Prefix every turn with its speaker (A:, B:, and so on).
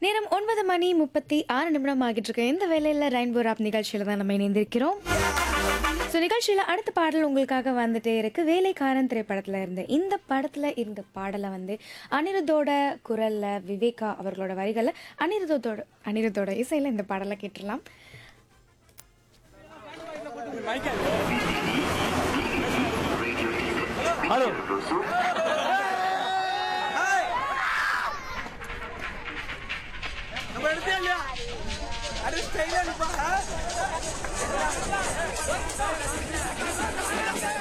A: நேரம் ஒன்பது மணி முப்பத்தி ஆறு நிமிடம் ஆகிட்டு இருக்கு இந்த வேலையில் ரெயின்போ ராப் நிகழ்ச்சியில் தான் நம்ம இணைந்திருக்கிறோம் ஸோ நிகழ்ச்சியில் அடுத்த பாடல் உங்களுக்காக வந்துட்டே இருக்கு வேலைக்காரன் திரைப்படத்தில் இருந்து இந்த படத்தில் இருந்த பாடலை வந்து அனிருத்தோட குரலில் விவேகா அவர்களோட வரிகளில் அனிருத்தோட அனிருத்தோட இசையில் இந்த பாடலை கேட்டுடலாம்
B: ஹலோ
C: நம்ம எடுத்தே இல்லையா அது ஸ்டைலா இருப்பா